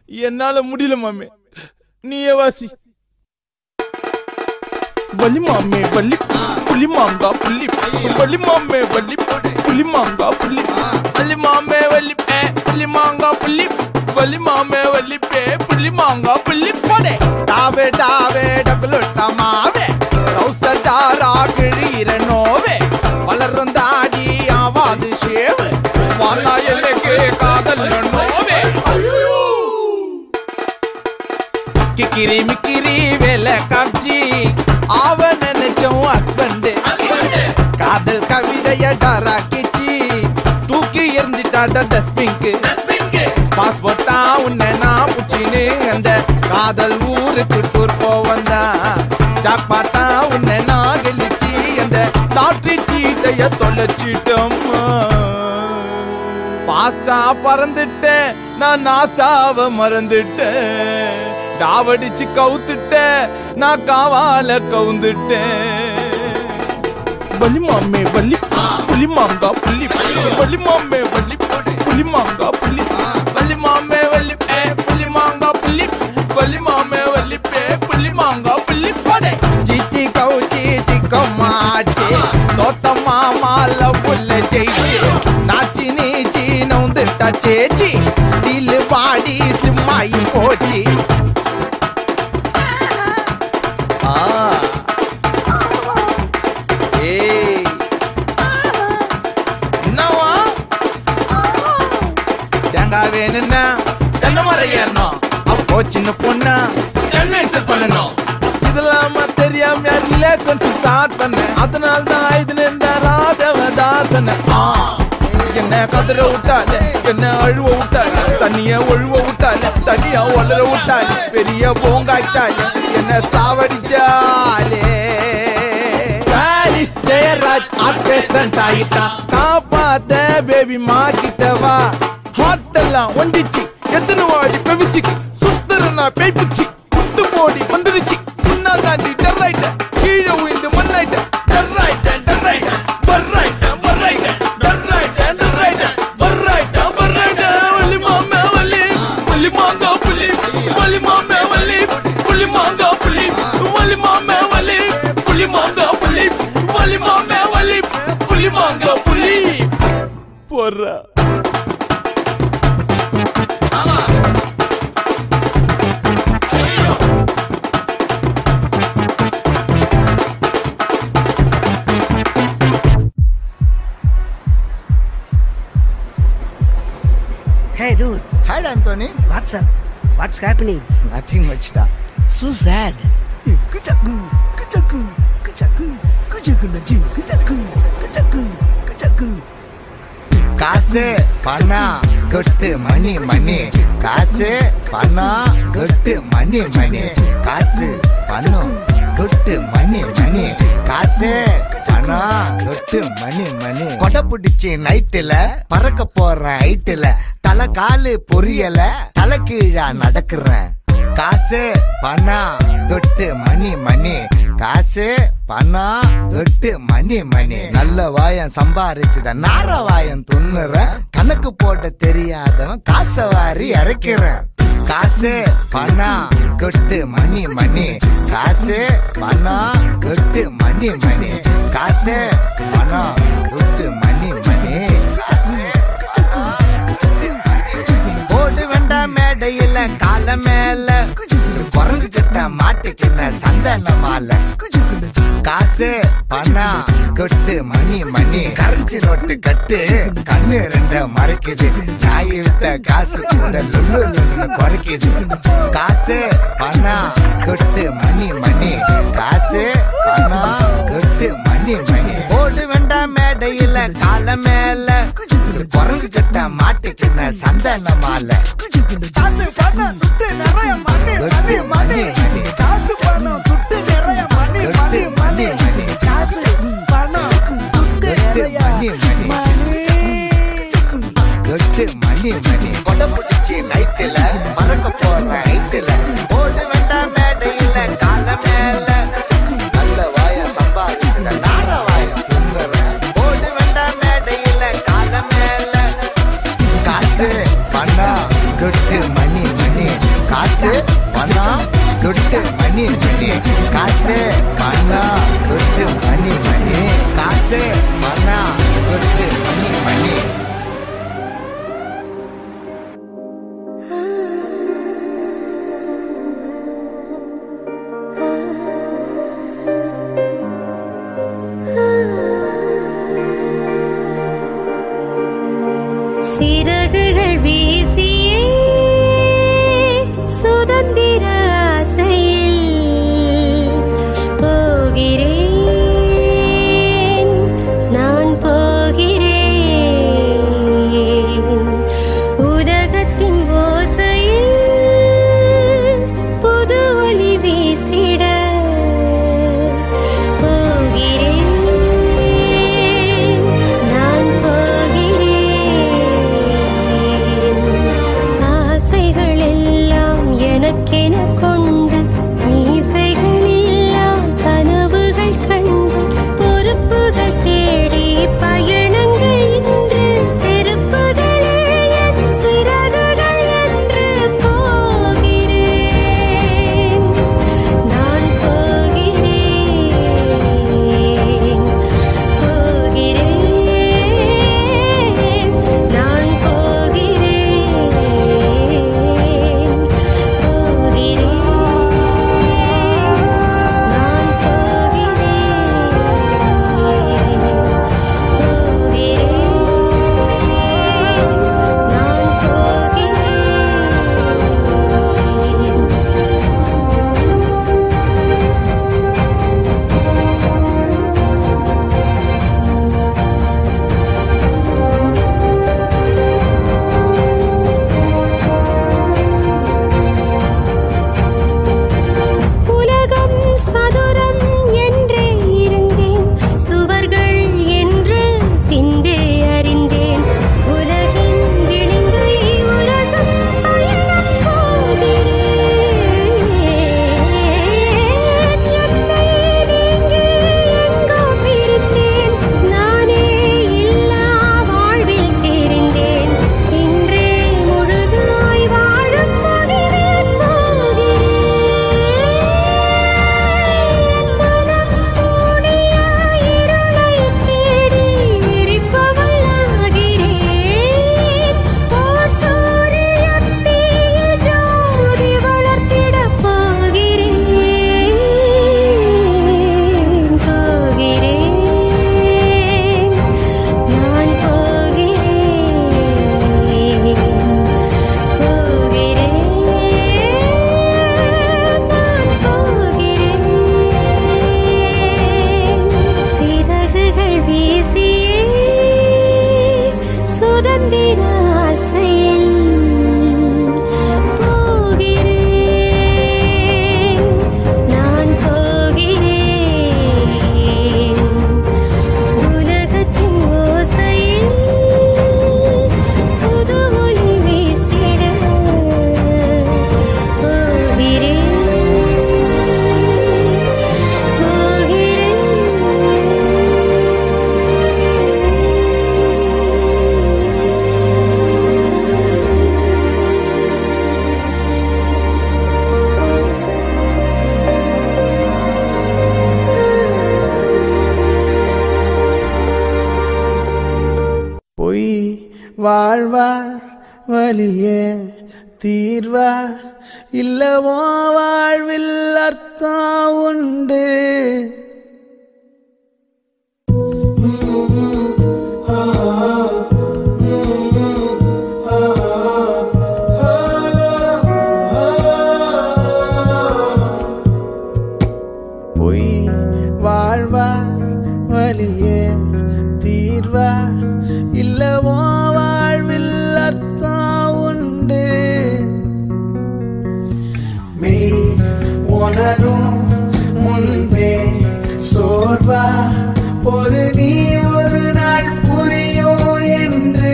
என்னால முடியல மாமே நீயே வாசி வலி மாமே வலி புலி மாங்கா புள்ளி வலி மாமே வலி புலி மாங்கா புள்ளி வலி மாமே வலி பே புலி மாங்கா புள்ளி வலி மாமே வலி பே புலி மாங்கா புள்ளி போடே டாவே டாவே டபுளுட்ட மாவே ரவுசடாரா கிழீர நோவே வளரும் தாடி ஆவாது ஷேவு வானா எல்லைக்கு காதல் நோவே கிக்கிரி மிக்கிரி வேலை காட்சி அவ நினைச்சோம் ஹஸ்பண்ட் காதல் கவிதைய டராக்கிச்சு தூக்கி எறிஞ்சிட்டாட டஸ்பிங்க்கு பாஸ்போர்ட்டா உன்னை நான் புச்சின்னு அந்த காதல் ஊருக்கு டூர் போவந்தா ஜாக்பாட்டா உன்னை நான் கழிச்சு அந்த லாட்ரி சீட்டைய தொலைச்சிட்டோம்மா பாஸ்டா பறந்துட்டேன் நான் நாஸ்டாவ மறந்துட்டேன் டாவடிச்சு கவுத்துட்டேன் நான் காவால கவுந்துட்டேன் வலி மாமே வலி புலி மாங்கா புள்ளி வலி மாமே வலி புலி மாங்கா புள்ளி வலி மாமே வலி பே புலி மாங்கா புள்ளி வலி மாமே வலி பே புலி மாங்கா புள்ளி போடே சிச்சி கவுச்சி சிக்கம்மாச்சி தோத்தம்மா மால புல்ல ஜெயிச்சி நாச்சி நீச்சி நவுந்துட்டா சேச்சி ஸ்டீல் பாடி ஸ்லிம்மாயி போச்சு ஆ ஏய் என்னவா தேங்காய் வேணும்னா தென்னை மரம் ஏறணும் அப்போ சின்ன பொண்ணா என்ன இன்சல்ட் பண்ணணும் இதெல்லாம் தெரியாம ரிலேஷன் ஸ்டார்ட் பண்ணேன் அதனால தான் இது இந்த ராதவதாசன என்ன கதற விட்டால என்ன அழுவ விட்டால தண்ணிய ஒழுவ விட்டால தண்ணிய ஒளர விட்டால பெரிய போங்காய்ட்டால என்ன சாவடிச்சாலே பாரிஸ் ஜெயராஜ் ஆர்டிஸ்டன்ட் ஆயிட்டான் காப்பாத்த பேபி மாக்கிட்ட வா ஹார்ட் எல்லாம் ஒண்டிச்சு எத்தனை வாடி பெவிச்சுக்கு சுத்தரனா பேய்ப்புச்சு குத்து போடி வந்துருச்சு முன்னால் தாண்டி டர்ராயிட்ட கீழே உயிந்து மண்ணாயிட்ட டர்ராயிட்ட டர்ராயிட்ட பர்ராயிட்ட பர்ராயிட்ட டர்ராயிட்ட டர்ராயிட்ட பர்ராயிட்ட பர்ராயிட்ட வலி மாமே வலி வலி மாங்கா புலி வலி மாமே வலி புலி மாங்கா புலி வலி மாமே வலி புலி மாங்கா புலி வலி மாமே வலி புலி மாங்கா புலி போடுறா Hey dude, Hi, Anthony. what's up? What's happening? Nothing much, da. So sad. Kuchaku, kuchaku, kuchaku, kuchaku na ju, kuchaku, kuchaku, kuchaku. காசு பணம் கொட்டு மணி மணி காசு பணம் கொட்டு மணி மணி காசு பணம் கொட்டு மணி மணி காசு பணம் கொட்டு மணி மணி கொடை பிடிச்சி நைட்டுல பறக்க போறேன் ஹைட்டுல தலை காலு பொரியல தலை கீழா நடக்கிறேன் காசு பணம் தொட்டு மணி மணி காசு பணம் தொட்டு மணி மணி நல்ல வாயம் சம்பாரிச்சுத நார வாயம் துண்ணுறேன் கணக்கு போட தெரியாதவன் காசை வாரி இறக்கிறேன் காசு பணம் கொட்டு மணி மணி காசு பணம் கொட்டு மணி மணி காசு பணம் கொட்டு மணி மணி காசு ஓடு வேண்டாம் மேடையில கால மேல குரங்கு கிட்ட மாட்டுக்கின சந்தன மாலை காசு பணம் கொட்டு மணி மணி கரன்சி நோட்டு கட்டு கண்ணு ரெண்ட மறைக்குது நாய் வித்த காசு கூட லுல்லு லுல்லுன்னு குறைக்குது காசு பணம் கொட்டு மணி மணி காசு பணம் கொட்டு மணி மணி ஓடு வேண்டாம் மேடையில கால மேல குரங்கு கிட்ட மாட்டுக்கின சந்தன மாலை காசு பணம் துட்டு நிறைய மணி மணி மணி காசு பணம் துட்டு நிறைய மணி மணி மணி காசு பணம் துட்டு நிறைய மணி கொட்டு மணி மணி கொடை பிடிச்சி நைட்டுல மறக்க போற நைட்டுல ஓடு வேண்டாம் மேடையில கால மேல நல்ல வாய சம்பாதிச்சுட நார வாய துங்குறேன் ஓடு வேண்டாம் மேடையில கால மேல காசு பணம் கொட்டு மணி மணி காசு பணம் துட்டு மணி மணி காசு பணம் துட்டு மணி மணி காசு பணம் துட்டு மணி மணி சிறகுகள் வீசியே சுதந்திர ஆசையில் போகிறேன் நான் போகிறேன் உலகத்தின் ஓசையில் புது ஒலி வீசிட போகிறேன் நான் போகிறேன் ஆசைகள் எல்லாம் எனக்கென கொண்டு மீசைகள் எல்லாம் கனவுகள் கண்டு பொறுப்புகள் தேடி பயணங்கள் இன்று செருப்புகளே என் சிறகுகள் என்று போகிறேன் நான் போகிறேன் போகிறேன் நான் போகிறேன் போகிறேன் நான் போகிறேன் நான் போகிறேன் உலகம் சதுரம் என்றே இருந்தேன் சுவர்கள் என்று பின்பே அறிந்தேன் உலகின் விளிம்பை உரசும் பயணம் போகிறேன் என்னை நீங்கி எங்கோ பிரித்தேன் நானே இல்லா வாழ்வில் தெரிந்தேன் இன்றே முழுதாய் வாழும் முடிவேன் போகிறேன் மனம் மூடிய இருளை தேடி எரிப்பவள் ஆகிறேன் ஓர் சூரியத்தீயில் ஜோதி வளர்த்திடப் போகிறேன் போகிறேன் நான் போகிறேன் போகிறேன் நான் போகிறேன் சிறகுகள் வீசியே சுதந்திர ஆசையில் போகிறேன் நான் போகிறேன் உலகத்தின் ஓசையில் புது ஒலி வீசிட போகிறேன் பொய் வாழ்வா வலியே தீர்வா இல்லவோ வாழ்வில் அர்த்தம் உண்டு பொய் வாழ்வா வலியே தீர்வா இல்லவோ வாழ்வில் அர்த்தம் உண்டு மெய் உணரும் முன்பே சோர்வா ஒரு நீ ஒரு நாள் புரியும் என்று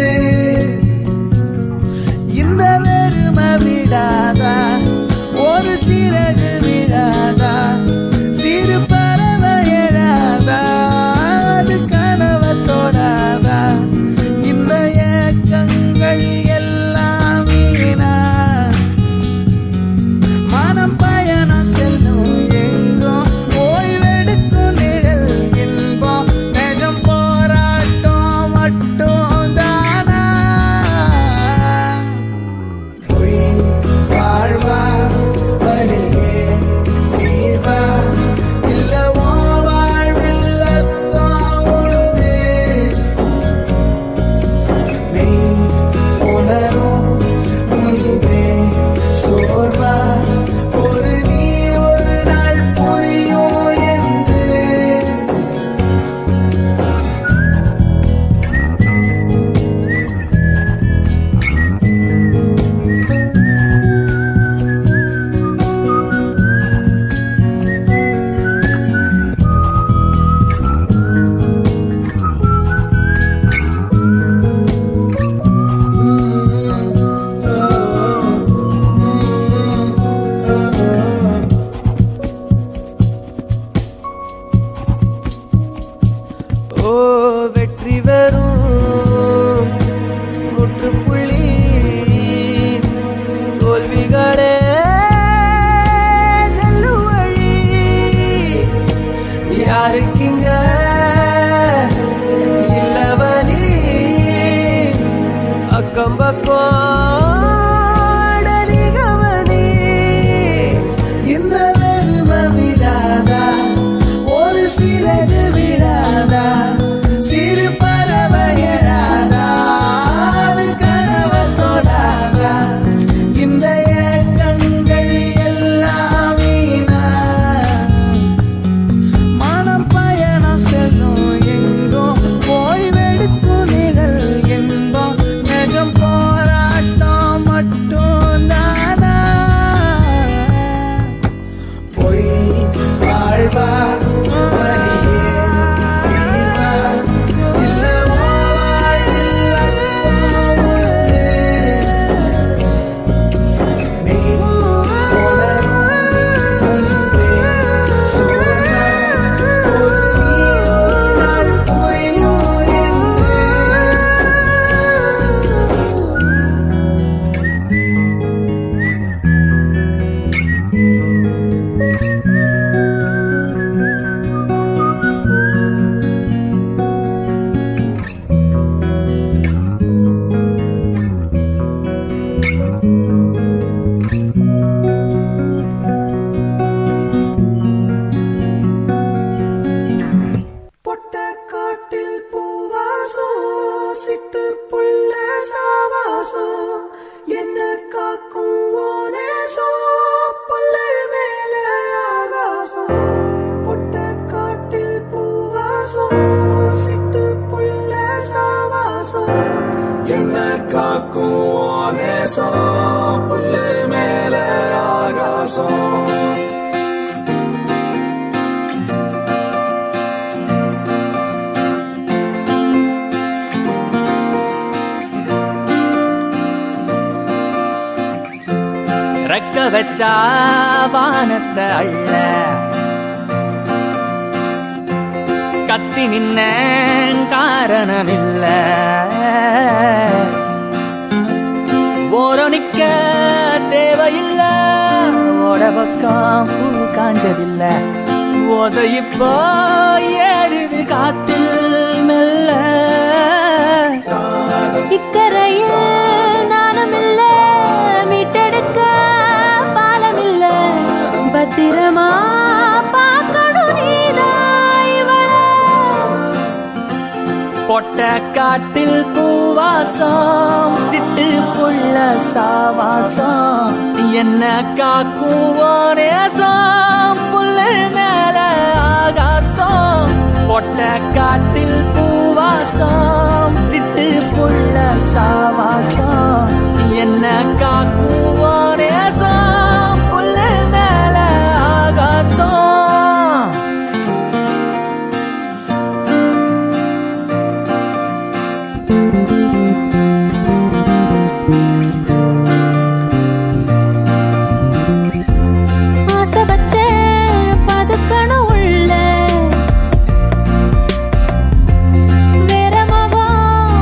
இந்த வெறுமை விடாதா ஒரு சிறகு விடாதா சிறு பறவை எழாதா அது கனவை தொடாதா இந்த ஏக்கங்கள் எல்லாம் வீணா கோடலி கவனி இந்த வெறுமை விடாதா ஒரு சிறகு விடாதா சிறு பறவை எழாதா அது கனவை தொடாதா இந்த ஏக்கங்கள் எல்லாம் வீணா மனம் பயணம் செல்லும் எங்கோ ஓய்வெடுக்கும் நிழல் எங்கோ நிஜம் போராட்டம் மட்டும் தானா பொய் வாழ்வா வலியே நீவா, இல்ல உன் வாழ்வில் அற்பம் உண்டு. நீ பொட்டக்காட்டில் பூவாசம் சிட்டு புள்ள சாவாசம் என்ன காக்கும் ஓனேசம் புல்ல மேல ஆகாசம் பொட்டக்காட்டில் பூவாசம் சிட்டு புள்ள சாவாசம் என்ன காக்கும் ஓனேசம் புல்ல மேல ஆகாசம் ரெக்க வச்சா வானத்தை அள்ள கத்தி நின்ன காரணமில்ல ஓரம் நிக்க தேவையில்ல ஓட பக்கம் பூ காஞ்சதில்ல ஓசை இப்போ ஏறுது காத்தில் மெல்ல இக்கரையில் நானும் இல்ல மீட்டெடுக்க பாலம் இல்ல பத்திரமா பார்க்கணும் நீதான் இவள பொட்ட காட்டில் பூவாசம் சிட்டு புள்ள சாவாசம் என்ன காக்கும் நேசம் புல்லு மேல ஆகாசம் பொட்ட காட்டில் பூவாசம் சிட்டு புள்ள சாவாசம் என்ன காக்கும் நேசம் புல்லு மேல ஆகாசம் ஆசை வச்ச பதுக்கணும் உள்ள வேற முகம்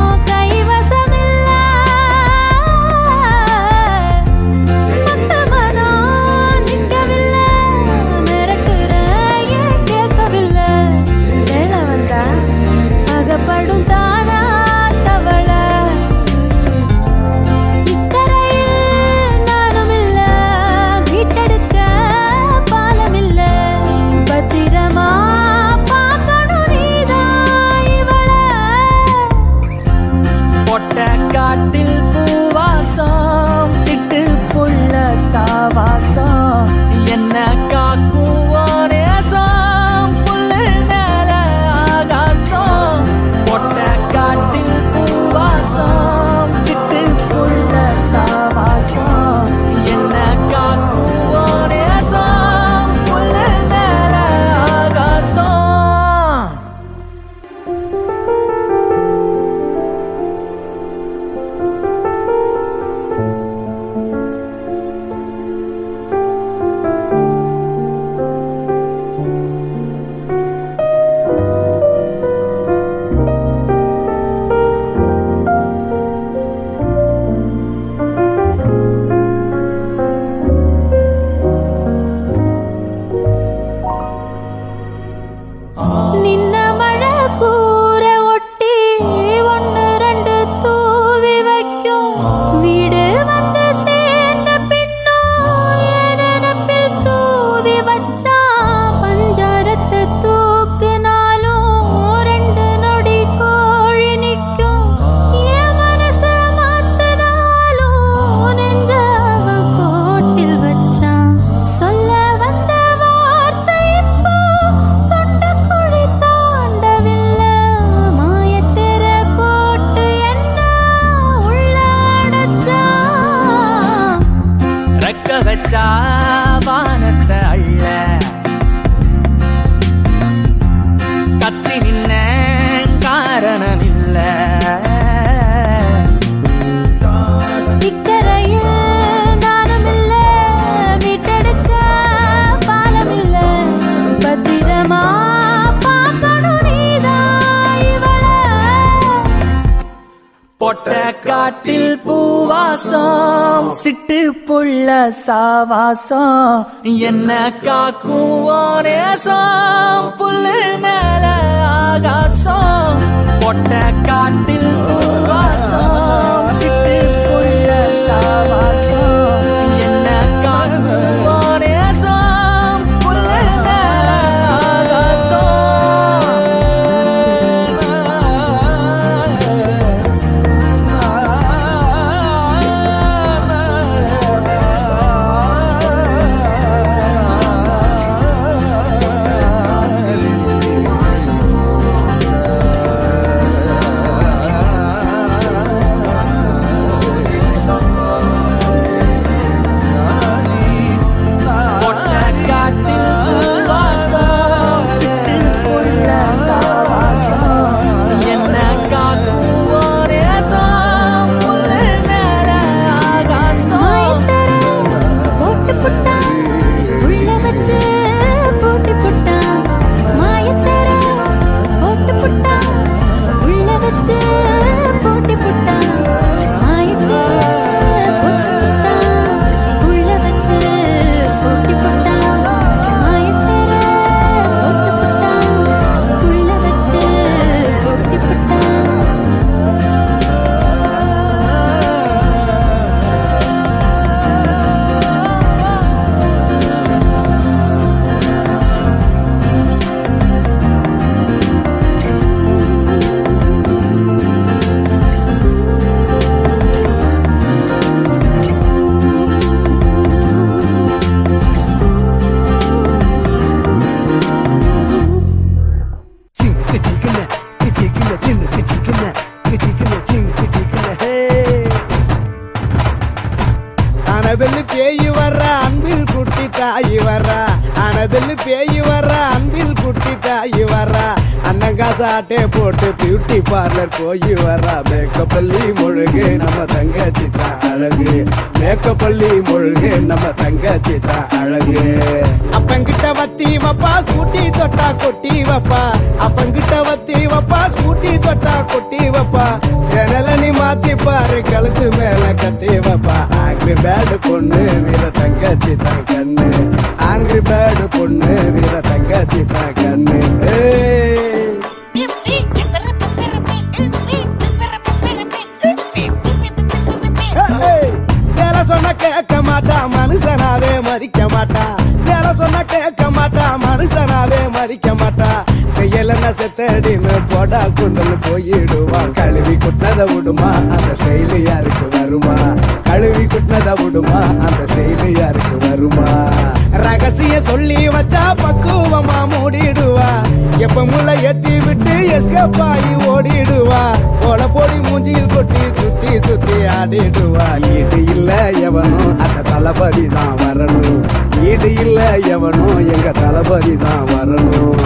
பொட்ட காட்டில் பூவாசம் சிட்டு புள்ள சாவாசம் என்ன காக்கும் ஓரேசம் புல்லு மேல ஆகாசம் பொட்ட காட்டில் பூவாசம் சிட்டு புள்ள சாவாசம் என்ன காக்கும் ஓரேசம் புல்லு மேல ஆகாசம் பொட்ட காட்டில் பூவாசம் சிட்டு புள்ள சாவாசம் என்ன காக்கும் ஓரேசம் புல்லு மேல ஆகாசம் போட்டு புட்டா உள்ள வச்சு போட்டு புட்டா மாயத்தர போட்டு புட்டா உள்ள வச்சு போட்டு புட்டா மாயத்தர போட்டு புட்டா உள்ள வச்சு போட்டு புட்டா மாயத்தர போட்டு புட்டா உள்ள வச்சு போட்டு புட்டா சிங்கு சிக்கன சிக்கன சில்லு சிக்கன சிக்கன சிங்கு சிக்கன ஹே அனபெல்லு பேய் வர்ற அன்பில் குட்டி தாயி வர்ற அனபெல்லு பேய் வர்ற அன்பில் குட்டி தாயி வர்ற அன்னங்காசாட்டே போட்டு பியூட்டி பார்லர் போய் வர்றா மேக்கப்பள்ளி முழுகு நம்ம தங்கச்சி தான் அழகு மேக்கப்பள்ளி முழுகு நம்ம தங்கச்சி தான் அழகு அப்பங்கிட்ட வத்தி வப்பா ஸ்கூட்டி தொட்டா கொட்டி வப்பா அப்பங்கிட்ட வத்தி வப்பா ஸ்கூட்டி தொட்டா கொட்டி வப்பா ஜனல நீ மாத்தி பாரு கழுத்து மேல கத்தி வப்பா ஆங்கிரி பேடு பொண்ணு வீர தங்கச்சி தான் கண்ணு ஆங்கிரி பேடு பொண்ணு வீர தங்கச்சி தான் கண்ணு ஏய் ஏய், வேலை சொன்னா கேட்க மாட்டா மனுஷனாவே மதிக்க மாட்டா வேலை சொன்னா கேட்க மாட்டா மனுஷனாவே மதிக்க மாட்டா செய்யலன்னா செத்தடின்னு போடா குந்தல் போயிடுவா கழுவி குட்டினத விடுமா அந்த ஸ்டைலு யாருக்கு வருமா கழுவி குட்டினத விடுமா அந்த ஸ்டைலு யாருக்கு வருமா ரகசிய சொல்லி வச்சா பக்குவமா மூடிடுவா எப்ப முள்ள ஏத்தி விட்டு எஸ்கேப் ஆகி ஓடிடுவா போல போடி மூஞ்சியில் கொட்டி சுத்தி சுத்தி ஆடிடுவா ஈடு இல்ல எவனும் அந்த தளபதி தான் வரணும் ஈடு இல்ல எவனும் எங்க தளபதி தான் வரணும்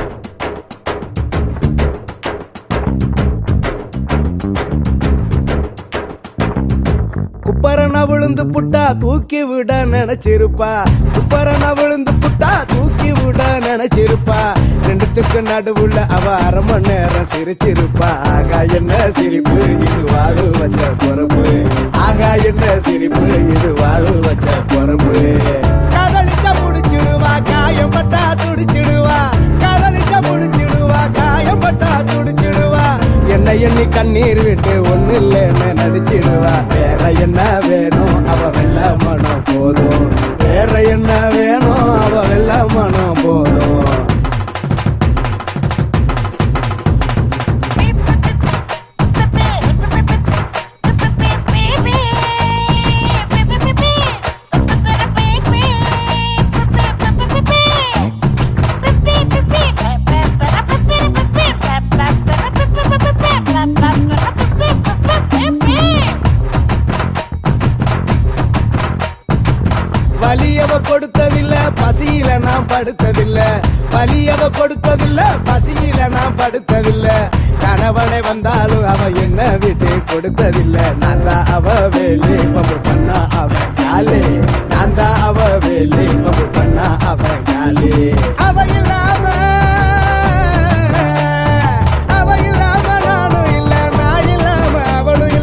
குப்பரன விழுந்து புட்டா தூக்கி விட நினைச்சிருப்பா குப்பரன விழுந்து புட்டா தூக்கி விட நினைச்சிருப்பா ரெண்டுத்துக்கு நடுவுல அவ அரை மணி நேரம் சிரிச்சிருப்பா ஆகா என்ன சிரிப்பு இது வாழு வச்ச பொறுப்பு ஆகா என்ன சிரிப்பு இது வாழு வச்ச பொறுப்பு காதலிச்ச முடிச்சிடுவா காயம் பட்டா துடிச்சிடுவா காதலிச்ச முடிச்சிடுவா காயம் பட்டா துடிச்சிடுவா என்ன எண்ணி கண்ணீர் விட்டு ஒண்ணு இல்லைன்னு நடிச்சிடுவா வேற என்ன வேணும் அவ வெள்ள மனம் போதும் வேற என்ன வேணும் அவ வெள்ள மனம் போதும் வலியவ கொடுத்ததில்ல பசியில நான் படுத்ததில்ல வலியவ கொடுத்ததில்ல பசியில நான் படுத்ததில்ல கணவனை வந்தாலும் அவ என்ன விட்டு கொடுத்ததில்ல நான் தான் அவ வேலி பம்பு பண்ணா அவ காலே நான் தான் அவ வேலி பம்பு பண்ணா அவ காலே அவ இல்லாம அவ இல்லாம நானும் இல்ல நான் இல்லாம அவளும் இல்ல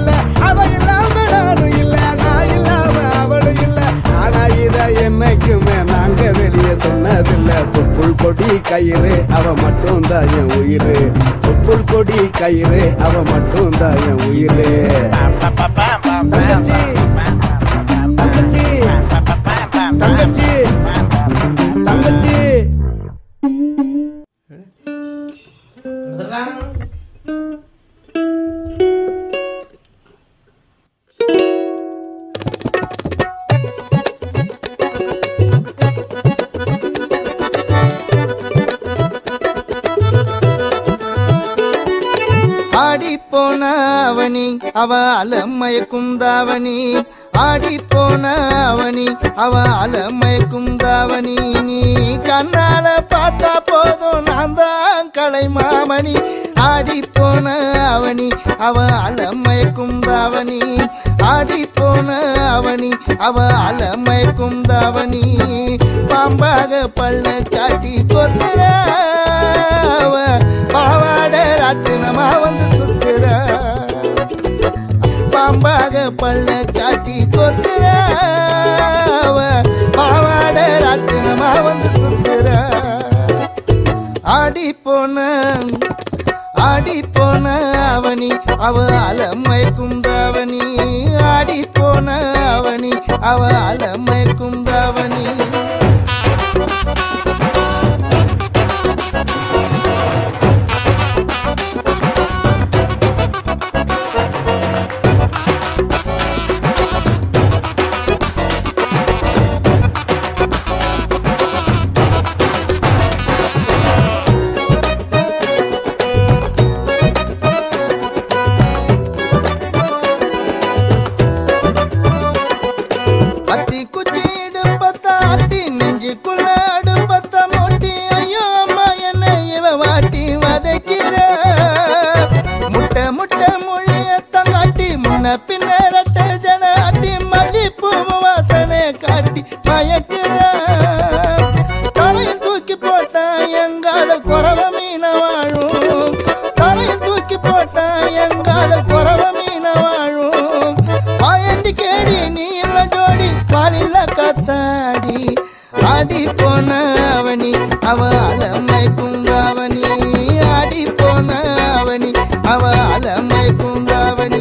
கயிறு அவ மட்டும் தான் என் உயிர் தொப்புள் கொடி கயிறு அவ மட்டும் தான் என் உயிர் தங்கச்சி தங்கச்சி தங்கச்சி தங்கச்சி ஆடி போன அவனி அவ அலமயக்கும் தாவணி ஆடி போன அவனி அவ அலமயக்கும் தாவணி நீ கண்ணால பார்த்தா போதும் நான் தான் கலை மாமணி ஆடி போன அவனி அவ அலமயக்கும் தாவணி ஆடி போன அவனி அவ அலமயக்கும் தாவணி பாம்பாக பள்ள காட்டி கொத்துற அவ பாவாட ராட்டினமா வந்து சுத்துற பாம்பாக பள்ள காட்டி கொத்துற அவ பாவாட ராட்டினமா வந்து சுத்துற ஆடி போன ஆடி போன அவனி அவ அலமயக்கும் தாவணி ஆடி போன அவனி அவ அலமயக்கும் தாவணி அத்தி குச்சி இடுப்பத்த அட்டி நெஞ்சுக்குள்ள அடுப்பத்த மூட்டி ஐயோ அம்மா என்ன இவ வாட்டி வதைக்கிற முட்டை முட்டை மொழிய தங்காட்டி முன்ன பின்ன ரெட்ட ஜன அட்டி மல்லிப்பூ வாசனை காட்டி மயக்கிற தரையில் தூக்கி போட்டா எங்காதல் குறவ மீன வாழும் தரையில் தூக்கி போட்டா எங்காதல் குறவ மீன வாழும் பாயண்டி கேடி நீ இல்ல ஜோடி பாலில்ல கத்தாடி ஆடி போன அவனி அவ அலமை குந்தாவணி ஆடி போன அவனி அவ அலமை குந்தாவணி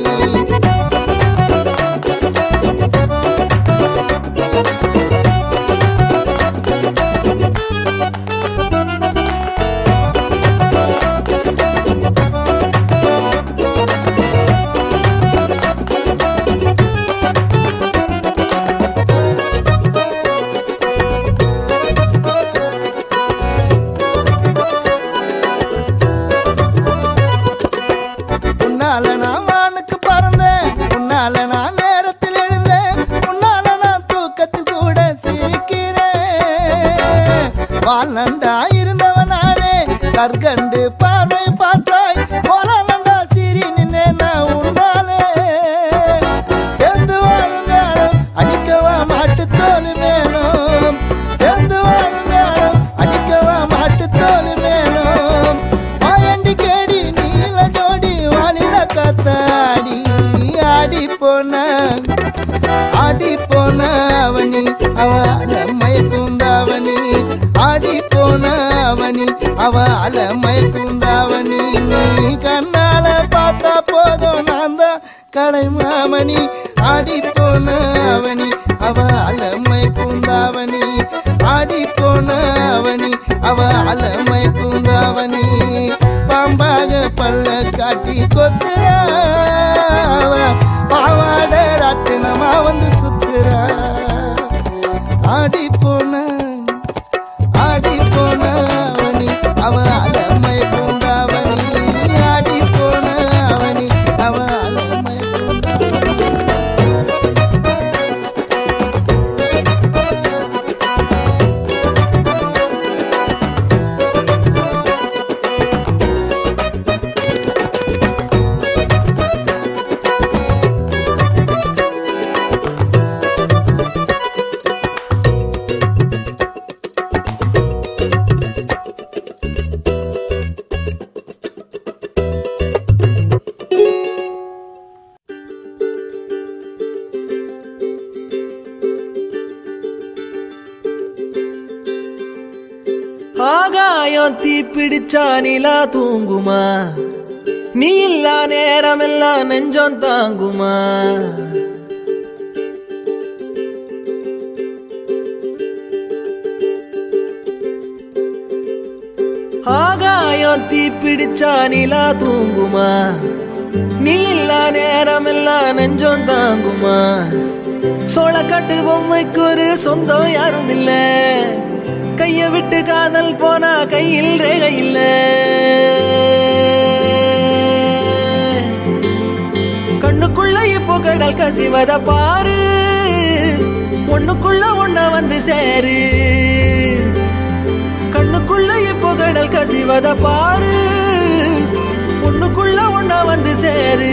உன்னால நான் வானுக்கு பறந்தேன் உன்னால நான் நேரத்தில் எழுந்தேன் உன்னால நான் தூக்கத்தில் கூட சிரிக்கிறேன் வாழ்நண்டா இருந்தவன் நானே கற்கண்டு பார்வை பார்த்தாய் போலண்டா சிரி நின்னே நான் உன்னாலே சேர்ந்து வாழும் நேரம் அடிக்கவா மாட்டு தோல் மேலும் சேர்ந்து வாழும் நேரம் அடிக்கவா மாட்டு தோல் மேலும் மாயண்டி கேடி நீல ஜோடி வாலில கத்தாடி ஆடி போன ஆடி போன அவனி அவ அலமை பூந்தாவணி ஆடி போன அவனி அவ அலமை பூந்தாவணி நீ கண்ணால பார்த்தா போதும் நான் தான் கலை மாமணி ஆடி போன அவனி அவ அலமை பூந்தாவணி ஆடி போன அவனி அவ அலமை பூந்தாவணி பாம்பாக பல்ல காட்டி கொத்துறா அவ பாவாட ராட்டினமா வந்து சுத்துறா ஆடி போன ஆடி போன அவனி அவ அலமை பூந்தாவணி ஆடி போன அவனி அவ அலமை பூந்தாவணி ஆகாயம் தீ பிடிச்சா நிலா தூங்குமா நீ இல்லா நேரமெல்லாம் நெஞ்சம் தாங்குமா ஆகாயம் தீ பிடிச்சா நிலா தூங்குமா நீ இல்லா நேரமெல்லாம் நெஞ்சம் தாங்குமா சோளக்காட்டு பொம்மைக்கு ஒரு சொந்தம் யாரும் இல்ல கைய விட்டு காதல் போனா கையில் ரேகை இல்ல கண்ணுக்குள்ள இப்போ கடல் கசிவத பாரு ஒண்ணுக்குள்ள ஒண்ண வந்து சேரு கண்ணுக்குள்ள இப்போ கடல் கசிவத பாரு ஒண்ணுக்குள்ள ஒண்ண வந்து சேரு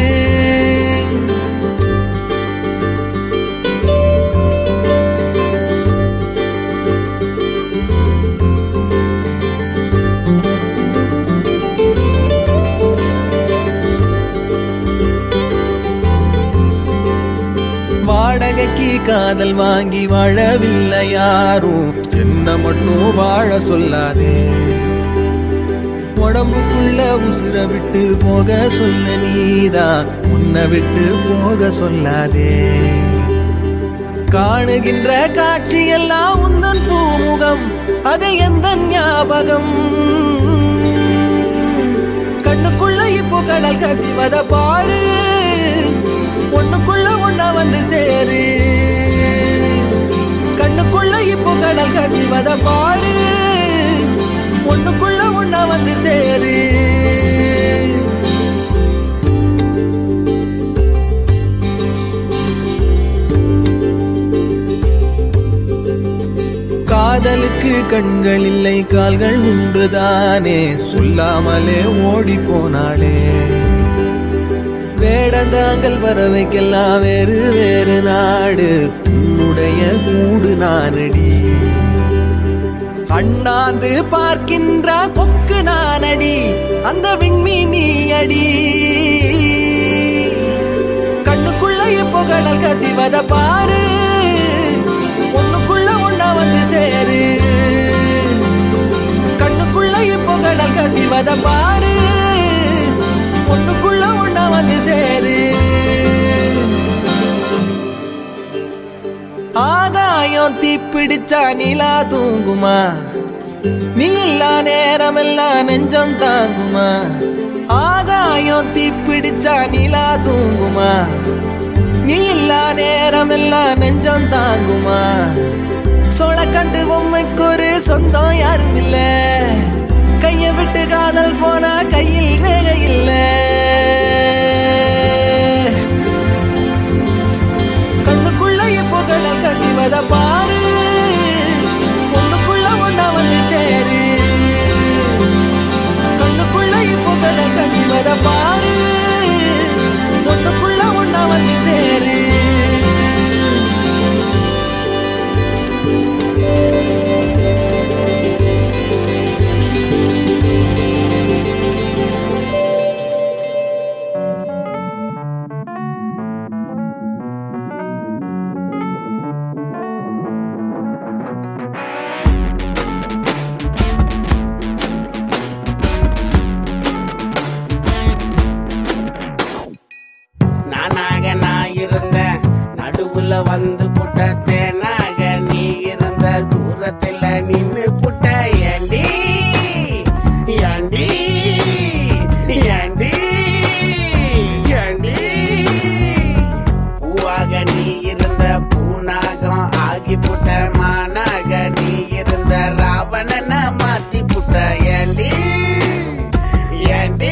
வாடகைக்கு காதல் வாங்கி வாழவில்லை யாரும் என்ன மட்டும் வாழ சொல்லாதே உடம்புக்குள்ள உசுர விட்டு போக சொல்ல நீதான் உன்னை விட்டு போக சொல்லாதே காணுகின்ற காட்சியெல்லாம் உந்தன் பூமுகம் அது எந்த ஞாபகம் கண்ணுக்குள்ள இப்போ கடல் கசிவத பாரு ஒண்ணுக்குள்ள ஒண்ணா வந்து சேரு கண்ணுக்குள்ள இப்போ கடல் கசிவத பாரு ஒண்ணுக்குள்ள ஒண்ணா வந்து சேரு காதலுக்கு கண்கள் இல்லை கால்கள் உண்டுதானே சொல்லாமலே ஓடி போனாளே வேடந்தாங்கள் பறவைக்கெல்லாம் வேறு வேறு நாடு உன்னுடைய கூடு நானடி அண்ணாந்து பார்க்கின்ற கொக்கு நானடி அந்த விண்மீன் நீ அடி கண்ணுக்குள்ள இப்போ கடல் கசிவத பாரு ஒண்ணுக்குள்ள ஒண்ணா வந்து சேரு கண்ணுக்குள்ள இப்போ கடல் கசிவத பாரு ஒண்ணுக்குள்ள ஒண்ணா வந்து சேரு ஆகாயம் தீப்பிடிச்சா நிலா தூங்குமா நீ இல்லா நேரமெல்லாம் நெஞ்சம் தாங்குமா ஆகாயம் தீப்பிடிச்சா நிலா தூங்குமா நீ இல்லா நேரமெல்லாம் நெஞ்சம் தாங்குமா சோளக்கண்டு பொம்மைக்கு ஒரு சொந்தம் யாரும் இல்ல கைய விட்டு காதல் போனா கையில் ரேகை இல்ல கண்ணுக்குள்ள இப்போ கடல் கசிவத பாரு ஒண்ணுக்குள்ள ஒண்ணா வந்து சேரு கண்ணுக்குள்ள இப்போ கடல் கசிவத பாரு ஒண்ணுக்குள்ள ஒண்ணா வந்து சேரு நானாக நான் இருந்தேன் நடுவுல வந்து புட்ட தேனாக நீ இருந்த தூரத்துல நின்னு புட்ட ஏண்டி ஏண்டி ஏண்டி ஏண்டி பூவாக நீ இருந்த பூனாகம் ஆகி புட்ட மானாக நீ இருந்த ராவணனை மாத்தி புட்ட ஏண்டி ஏண்டி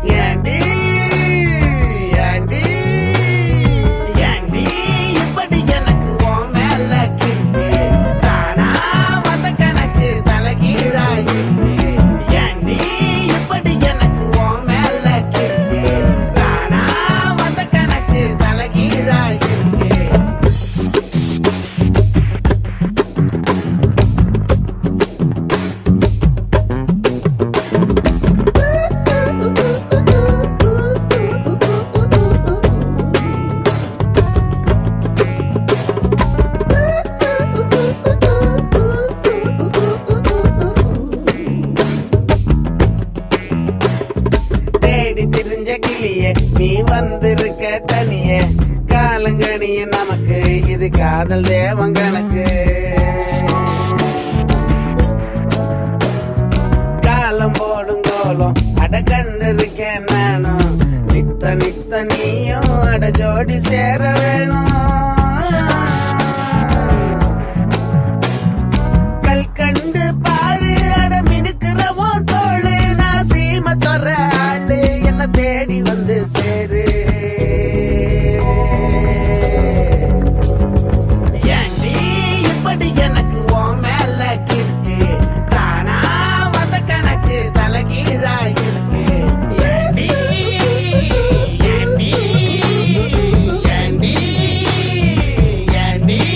ஏண்டி ஏண்டி ஏண்டி இப்படி வந்திருக்க தனியே காலங்கணிய நமக்கு இது காதல் தேவன் கணக்கு காலம் போடும் கோலம் அட கண்டு இருக்கேன் நானும் நித்த நித்த நீயும் அட ஜோடி சேர வேணும் கல் கண்டு பாரு அட மினுக்கிறவோ தோளு நான் சீம தொற ஆளு என்ன தேடி வந்து சேரு ஏண்டி இப்படி எனக்கு உன் மேல கிறுக்கு? தானா வந்த கணக்கு தலைகீழா இருக்கு. ஏண்டி, ஏண்டி, ஏண்டி, ஏண்டி?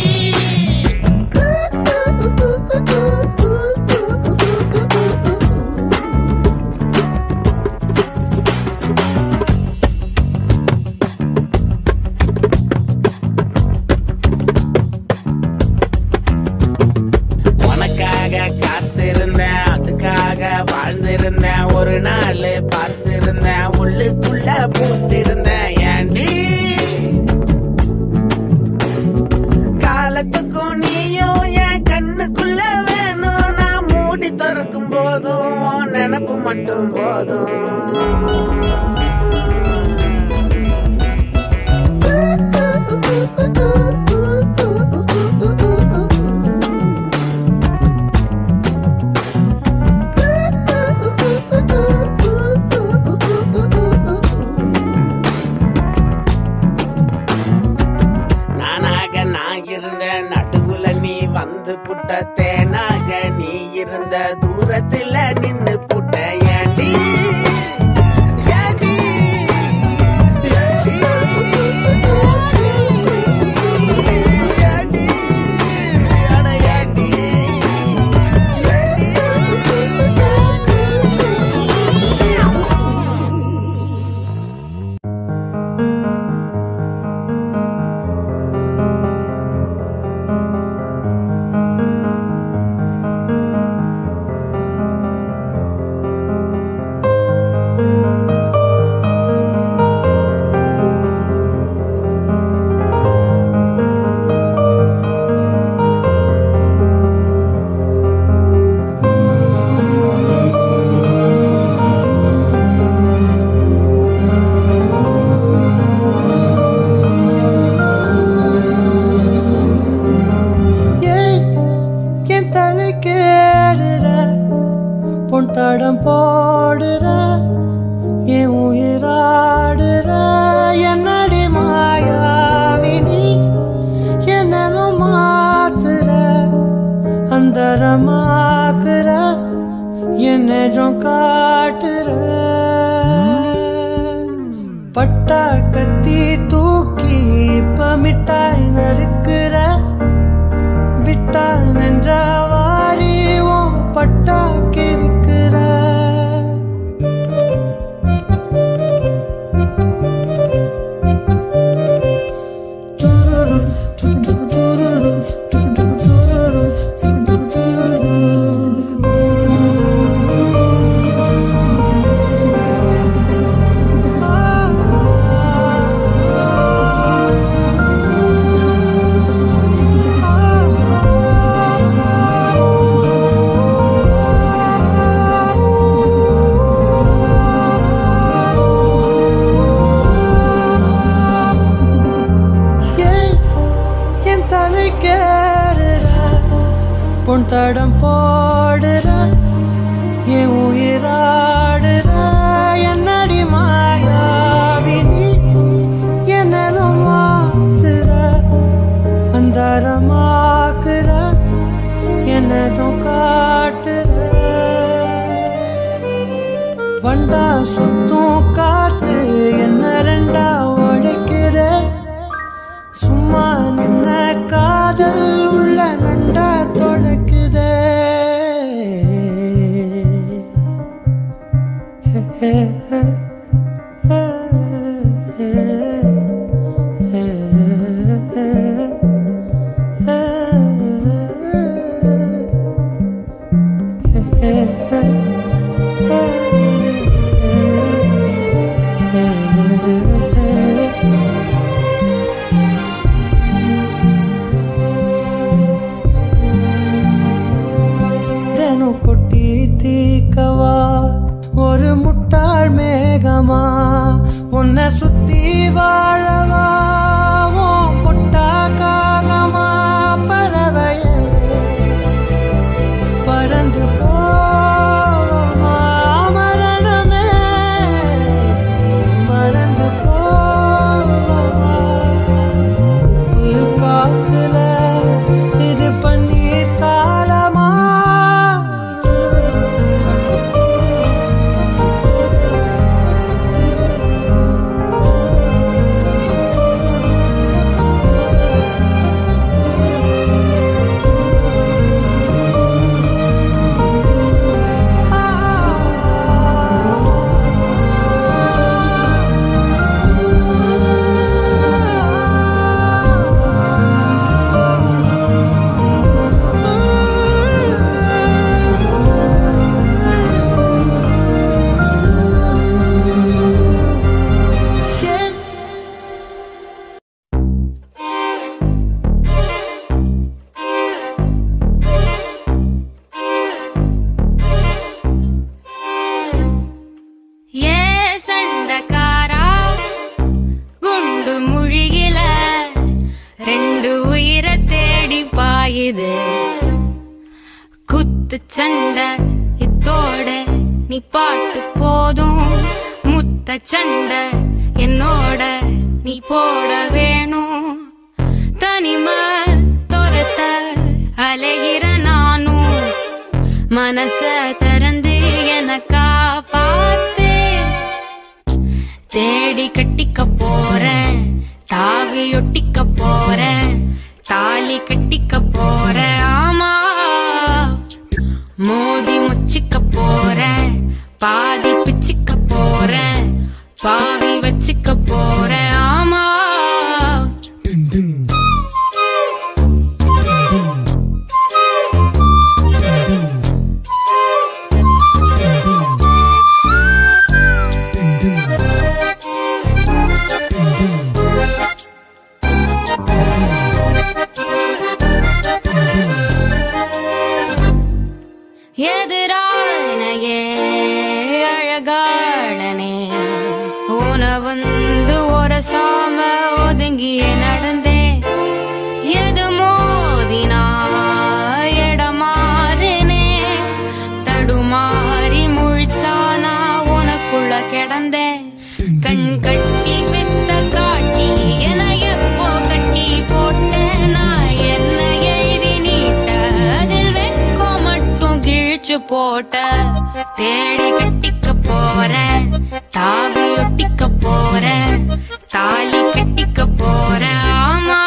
உனக்காக காத்திருந்தேன் அதுக்காக வாழ்ந்திருந்தேன் ஒரு நாள் பார்த்திருந்தேன் உள்ளுக்குள்ள பூத்திருந்தேன் ஏண்டி காலத்துக்கும் நீயும் என் கண்ணுக்குள்ள வேணும் நான் மூடி திறக்கும் போதும் உன் நினப்பு மட்டும் போதும் நானாக நான் இருந்தேன் நடுவுல நீ வந்து புட்ட தேனாக நீ இருந்த தூரத்துல நின்னு புட்ட ஏண்டி ஏண்டி ஏண்டி ஏண்டி அட ஏண்டி ஏன் என் தலைக்கேறுற பொன் தடம் போடுற என் உயிராடுற என்னடி மாயாவினி என்னலும் மாத்துற அந்தரமாக்குற என் நெஜம் காட்டுற பட்டா கத்தி தூக்கி இப்ப மிட்டாய் நறுக்குற விட்டா நெஞ்சாவாரி உன் பட்டா கிறுக்குற துருரு, துரு, துருரு, துரு, துருரு, துரு, துருரு. ஏன் என் தலை கேறுற பொன் தடம் போடுற என் உயிராடுற என்னடி மாயாவினி என்னலும் மாத்துற அந்தரமாக்குற என்னதும் காட்டுற வண்டா சுத்தும் காத்து என்ன ரெண்டா உடைக்கிற சும்மா நின்ன காதல் உள்ள நண்டா தொடக்குதே பாயுது குத்து சண்டை இத்தோட நீ பாட்டு போதும் முத்த சண்டை என்னோட நீ போட வேணும் தனிமை துரத்த அலைகிற நானும் மனச திறந்து எனக்கா பார்த்து தேடி கட்டிக்க போறேன் தாவி ஒட்டிக்க போறேன் தாலி கட்டிக்க போறேன் ஆமா மோதி முச்சிக்க போறேன் பாதி பிச்சுக்க போறேன் பாவி வச்சுக்க போறேன் ஆமா எதிரானையே அழகாளனே உன வந்து ஒரு சாம ஒதுங்கிய நடந்தே எது மோதினா இடமாறுனே தடுமாறி முழிச்சானா உனக்குள்ள கிடந்தே கண் கட்டி வித்த காட்டி என எப்போ கட்டி போட்ட நான் என்ன எழுதி நீட்ட அதில் வெக்கோ மட்டும் கிழிச்சு போட்ட தேடி கட்டிக்க போறேன் தாவி ஒட்டிக்க போறேன் தாலி கட்டிக்க போறேன் ஆமா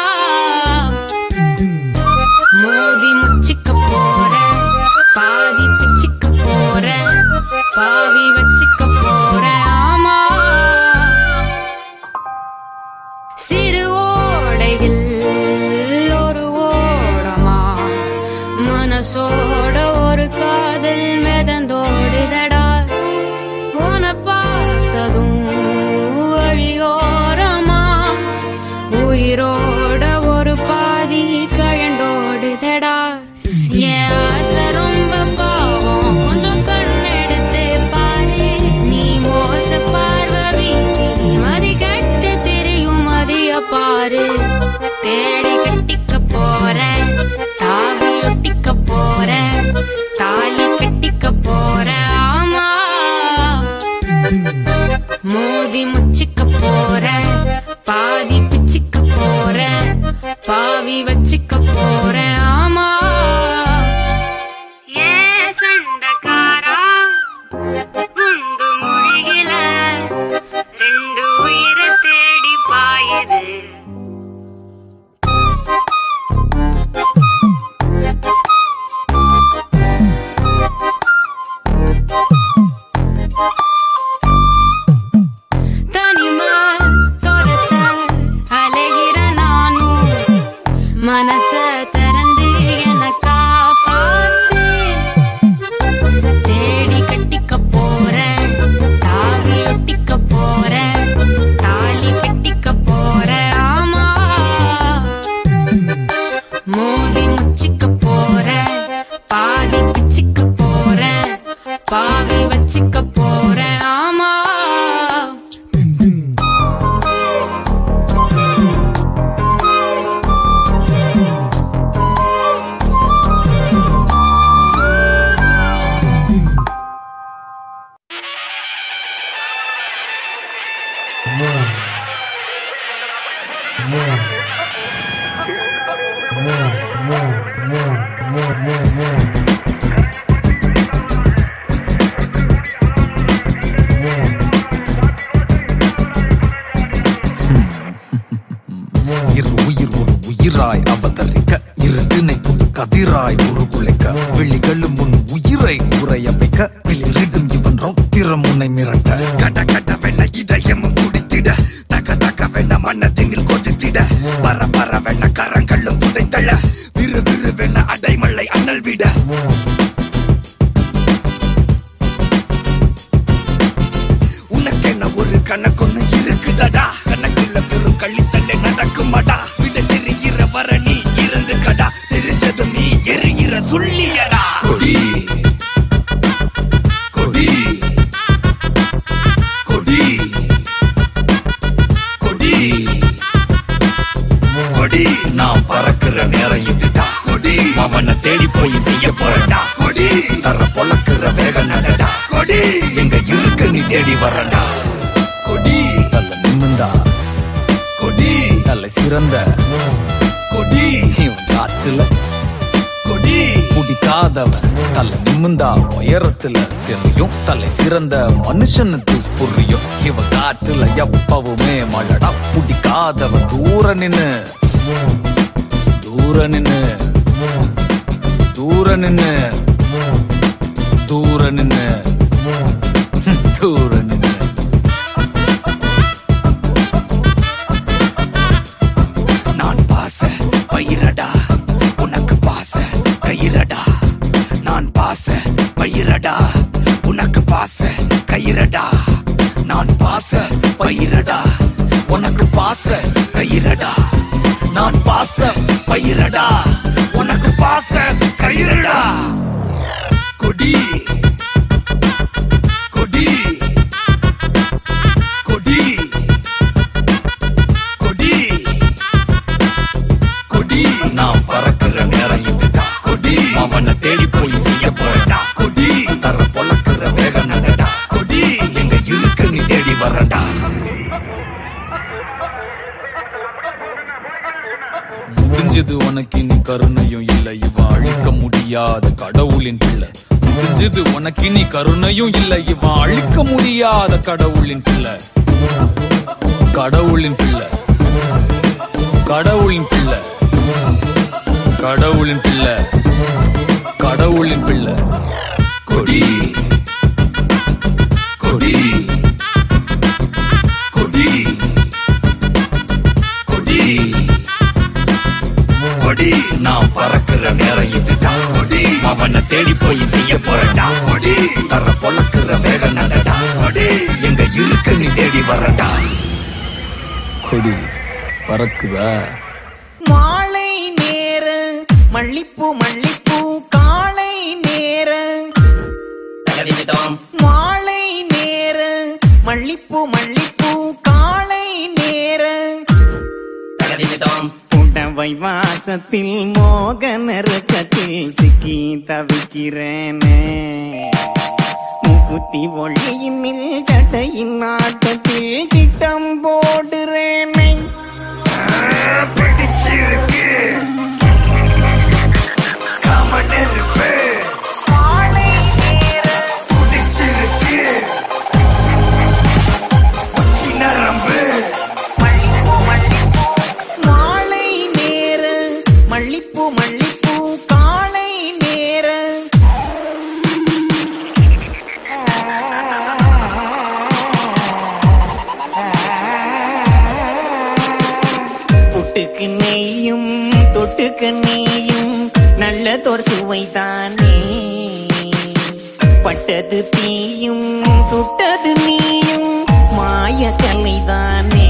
மோதி முச்சிக்க போறேன் பாதி பிச்சுக்க போறேன் பாவி வச்சுக்க போறேன் ஆமா சிறு ஓடையில் ஒரு ஓடமா மனசோட ஒரு காதல் மிதந்தோடுதடா உன பார்த்ததும் வழியோரமா உயிரோட ஒரு பாதி கழண்டோடுதடா என் ஆசை ரொம்ப பாவம் கொஞ்சம் கண்ணெடுத்து பாரு நீ மோச பார்வை வீசி மதி கட்டு தெரியும் மதிய பாரு தேடி கட்டிக்க போறேன் தாவி ஒட்டிக்க போறேன் தாலி கட்டிக்க போறேன் ஆமா மோதி முச்சிக்க போறேன் பாதி பிச்சுக்க போறேன் பாவி வச்சுக்க போறேன் ஆமா ஏன் சண்டைக்காரா குண்டு மொழிகில ரெண்டு உயிரை தேடி பாயுது தனிமா துரத்த அலைகிற நானும் மனச திறந்து எனக்கா பார்த்து தேடி கட்டிக்க போறேன் தாவி ஒட்டிக்க போறேன் தாலி கட்டிக்க போறேன் ஆமா மோதி முச்சிக்க போறேன் பாதி பிச்சுக்க போறேன் பாவி வச்சுக்க போறேன் ஆமா இரு உயிர் ஒரு உயிராய் அவதரிக்க இரு திணை புது கதிராய் உருகுலைக்க விழிகளும் உன் உயிரை உரைய வைக்க வெளிரிடும் இவன் ரௌத்திரம் உன்னை மிரட்ட கட கட வெண்ண இதயமும் குடித்திட தக தக வெண்ண மன்னத்தினில் கொதித்திட பர பர வெண்ண கரங்களும் புதைத்தள்ள விறு விறு வெண்ண அடைமலை அனல் விட உனக்கென்ன ஒரு கணக்கொன்னு இருக்குதடா கணக்குல வெறும் கள்ளித்தள்ளை நடக்குமாடா விட தெரிகிற வர நீ இருந்து கடா தெரிஞ்சதும் நீ எரிகிற சொல்லியடா கொடி கொடி கொடி கொடி கொடி நான் பறக்கிற நேரம் இதுடா கொடி அவனை தேடி போய் செய்ய போறடா கொடி தர பொழக்கிற வேக நடடா கொடி எங்க இருக்கு நீ தேடி வரடா கொடி தல நிமிந்தா கொடி தலை சிறந்த கொடி இவன் காட்டுல கொடி பிடிக்காதவன் தலை நிமிந்தா உயரத்துல தெரியும் தலை சிறந்த மனுஷனுக்கு புரியும் இவன் காட்டுல எப்பவுமே மழடா பிடிக்காதவன் தூர நின்னு தூர நின்னு தூர நின்னு தூர நின்னு தூர நின்னு நான் பாச பயிரடா உனக்கு பாச கயிரடா நான் பாச பயிரடா உனக்கு பாச கயிரடா நான் பாச பயிரடா உனக்கு பாச கயிரடா நான் பாச பயிரடா உனக்கு பாச கயிரடா கொடி கொடி கொடி கொடி கொடி நான் பறக்கிற நேரம் இதுடா கொடி அவனை தேடி போய் செய்ய போறடா கொடி தர பொழக்கிற வேக நடடா கொடி எங்க இருக்கு நீ தேடி வரடா முடிஞ்சது உனக்கு இனி கருணையும் இல்லை இவ அழிக்க முடியாத கடவுளின் பிள்ளை முடிஞ்சது உனக்கு இனி கருணையும் இல்லை இவ அழிக்க முடியாத கடவுளின் பிள்ளை கடவுளின் பிள்ளை கடவுளின் பிள்ளை கடவுளின் பிள்ளை கடவுளின் பிள்ளை கொடி கொடி கொடி கொடி கொடி நான் பறக்கிற நேரம் இதுடா கொடி அவனை தேடி போய் செய்ய போறடா கொடி தர பொழக்கிற வேக நடடா கொடி எங்க இருக்கு நீ தேடி வரடா கொடி பறக்குதா மாலை நேர மல்லிப்பூ மல்லிப்பூ காலை நேர மாலை நேர மல்லிப்பூ மல்லிப்பூ காலை நேர புடவை வாசத்தில் மோக நெருக்கத்தில் சிக்கி தவிக்கிறேனே முக்குத்தி ஒளியினில் சட்டையின் ஆட்டத்தில் திட்டம் போடுறேனே பிடிச்சிருக்கு கமனெருப்பு பிடிச்சிருக்கு உச்சி நரம்பு மாலை நேர மல்லிப்பூ மல்லிப்பூ காலை நேர புட்டுக்கு நெய்யும் தொட்டுக்கு நெய்யும் நல்லதோர் சுவைதானே பட்டது தீயும் சுட்டது நீயும் மாய கலைதானே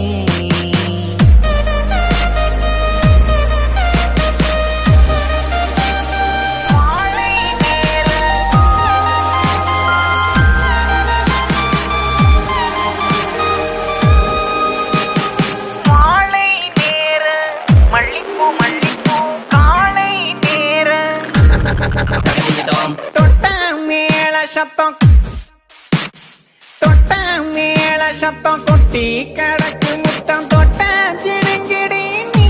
மாலை நேர மல்லிப்பூ மல்லிப்பூ காலை நேர தொட்ட மேல சத்தம் தொட்ட மேல சத்தம் கொட்டி கிடக்கு முத்தம் தொட்ட சிடுங்கிடி நீ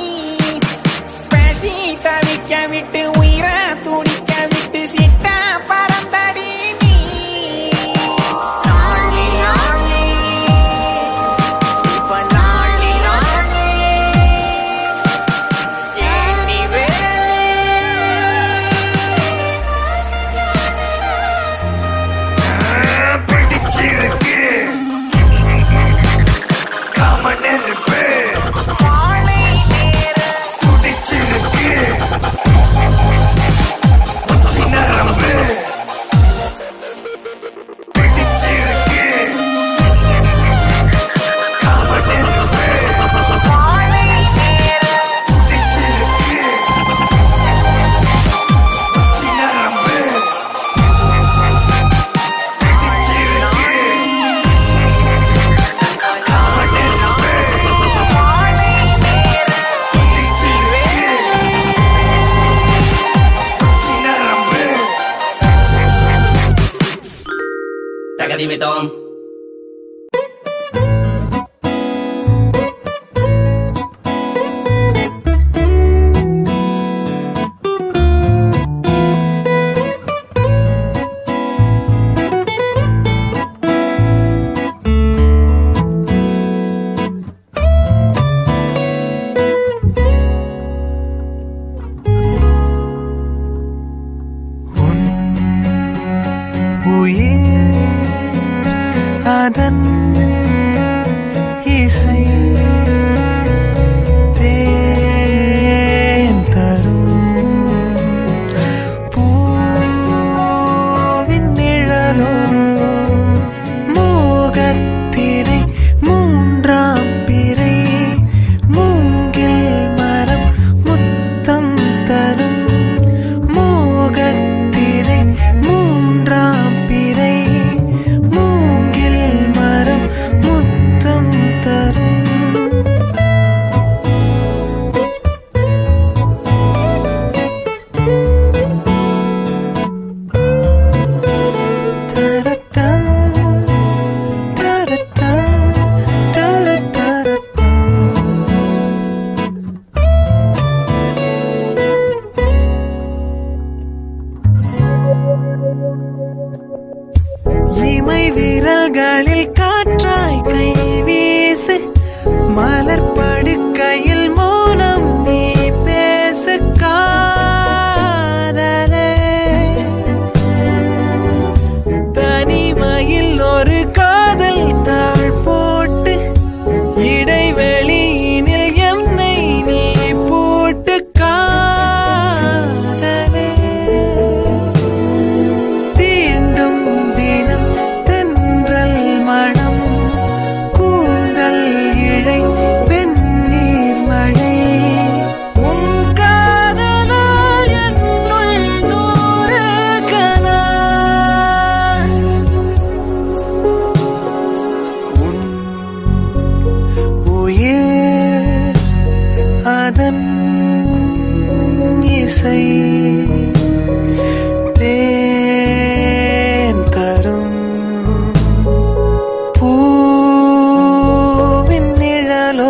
பேசி தவிக்க விட்டு உயிர துடிக்க விட்டு சிட்ட பறந்தடி நீ நாளி நாளி இப்ப நாளி நாளி ஏண்டி பிடிச்சிருக்கு அறிவித்தோம் உயிர் அதன் இசை தேன் தரும் பூவின் நிழலோ மோகத்திரை மூன்றாம் பிறை மூங்கில் மரம் முத்தம் தரும் மோகத்திரை மூன்றாம் பிறை மூங்கில் மரம் முத்தம் தரும் தரத்தா, தரத்தா, தரத்தரத்தா. இமை விரல்களில் காற்றாய் கை வீசு மலர் படுக்கையில் மௌனம் நீ பேசு காதலே தனிமையில் ஒரு காதல் தாழ் போட்டு இடைவெளியினில் என்னை நீ போட்டு காதலே தீண்டும் தினம் தென்றல் மணம் கூந்தல் இழை வெந்நீர் மழை உன் காதலால் என்னுள் நூறு கலா உன் உயிர் அதன் இசை தேன் தரும் பூவின் நிழலோ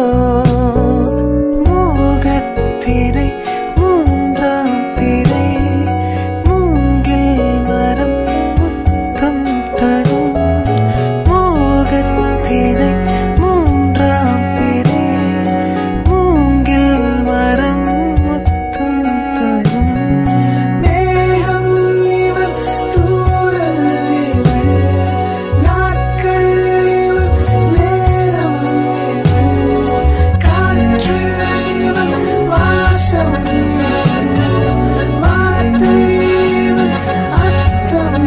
மோகத்திரை மூன்றாம் பிறை மூங்கில் மரம் முத்தம் தரும் மோகத்திரை மூன்றாம் பிறை மூங்கில் மரம் முத்தம் தரும் மேகம் இவள் தூரல் இவள் நாட்கள் இவள் நேரம் இவள் காற்று இவள் வாசம் இவள் வார்த்தை இவள் அர்த்தம்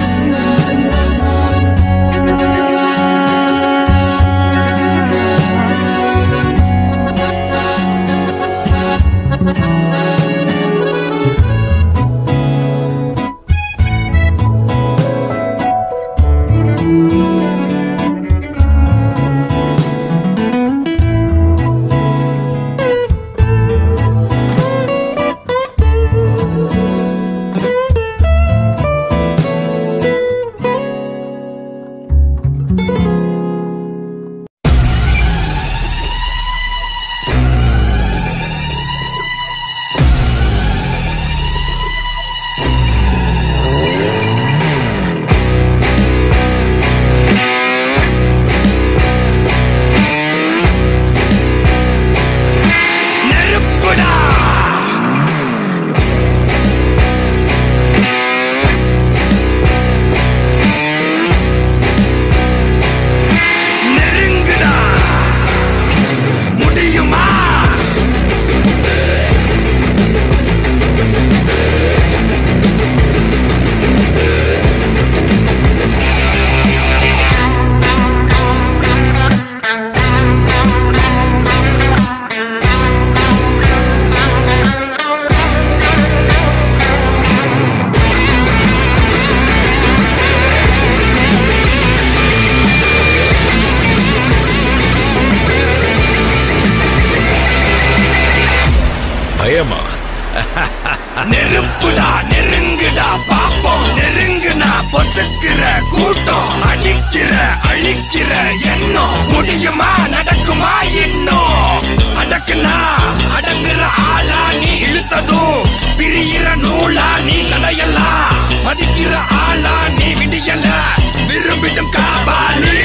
நெருப்புடா நெருங்குடா முடியுமா பயமா நெருப்புடா நெருங்குடா பாப்போம் பார்ப்போம் நெருங்குனா பொசுக்கிற கூட்டம் அடிக்கிற அழிக்கிற எண்ணம் முடியுமா நடக்குமா இன்னும் அடக்குனா அடங்குற ஆளா நீ இழுத்ததும் பிரியிற நூலா நீ தடையலாம் மதிக்கிற ஆளா நீ விடியல விரும்பிடும் காபாலி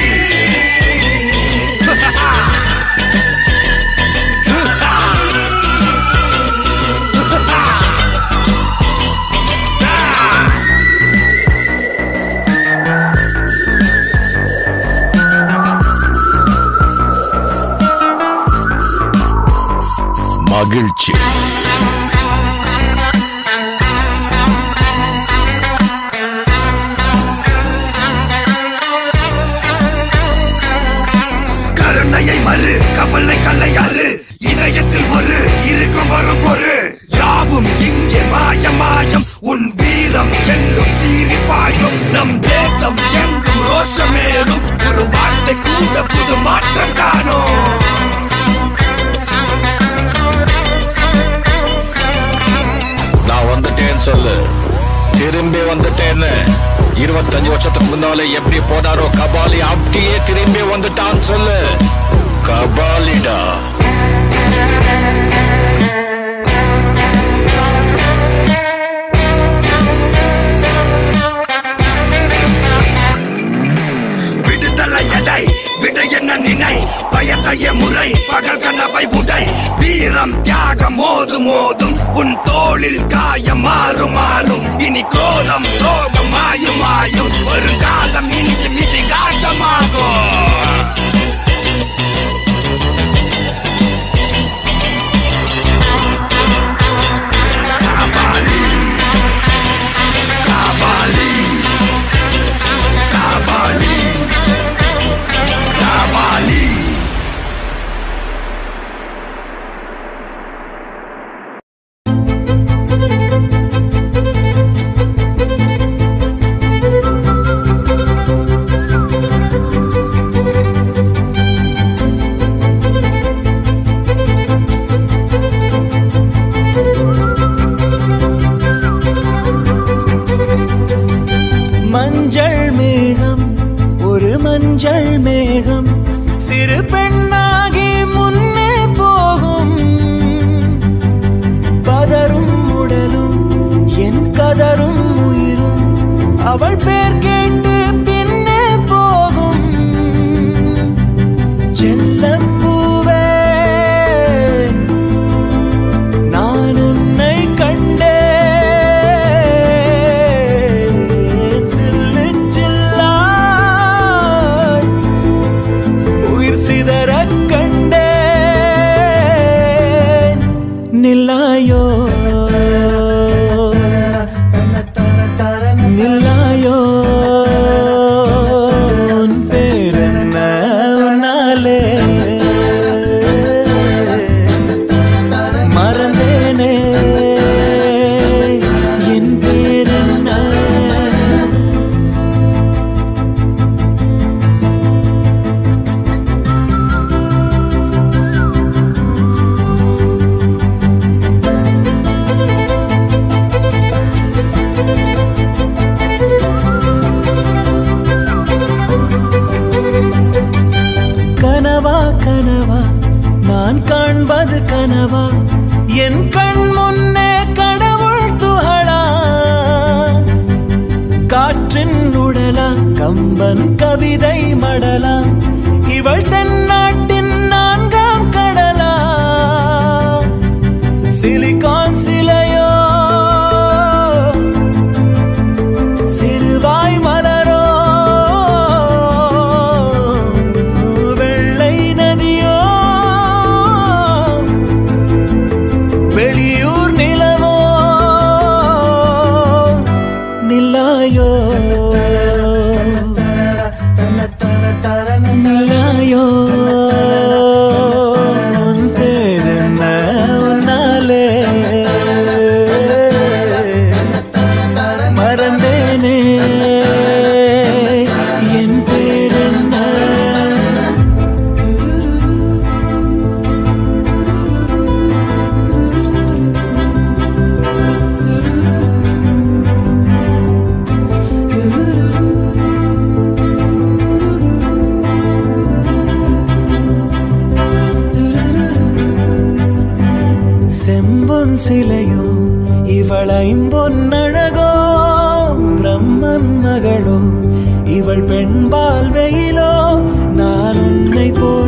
மகிழ்ச்சி கருணையை மறு கவலை கல்லையாறு இதயத்தில் ஒரு இருக்கும் வரும் பொரு யாவும் இங்கே மாயம் மாயம் உன் வீரம் என்றும் சீறி பாயும் நம் தேசம் எங்கும் ரோஷமேறும் ஒரு வார்த்தை கூட புது மாற்றம் காணும் நான் வந்துட்டேன்னு சொல்லு திரும்பி வந்துட்டேன்னு இருபத்தஞ்சு வருஷத்துக்கு முன்னாலே எப்படி போனாரோ கபாலி அப்படியே திரும்பி வந்துட்டான்னு சொல்லு கபாலிடா விடுதலை எடை விடு என்ன நினை பயத்தைய முறை பகல் கனவை உடை வீரம் தியாகம் மோது மோதும் உன் தோளில் காயம் மாறும் மாறும் இனி கோலம் துரோகம் மாயும் மாயும் வருங்காலம் இனியும் இதிகாசமாகும் காபாலி காபாலி காபாலி காபாலி மஞ்சள் மேகம் ஒரு மஞ்சள் மேகம் சிறு பெண்ணாகி முன்னே போகும் பதரும் உடலும் என் கதரும் உயிரும் அவள் பேர் கேட்டு பின்னே போகும் செல்லப்பூவே நான் உன்னை கண்டேன் சில்லு சில்லாய் உயிர் சிதறக் கண்டேன் நில்லாயோ நில்லாயோ உன் பேரென்ன உன்னாலே மறந்தேனே என் பேரென்ன கனவா கனவா நான் காண்பது கனவா என் கண் முன்னே கடவுள் துகளா காற்றின் உடலா கம்பன் கவிதை மடலா இவள் தென்னாட்டின் நான்காம் கடலா சிலிகான் சிலையோ சிறுவாய் மலரோ வெள்ளை நதியோ வெளியூர் நிலவோ நில்லாயோ செம்பொன் சிலையோ இவள் ஐம்பொன்னழகோ பிரம்மன் மகளோ இவள் பெண்பால் வெயிலோ நான் உன்னை போல்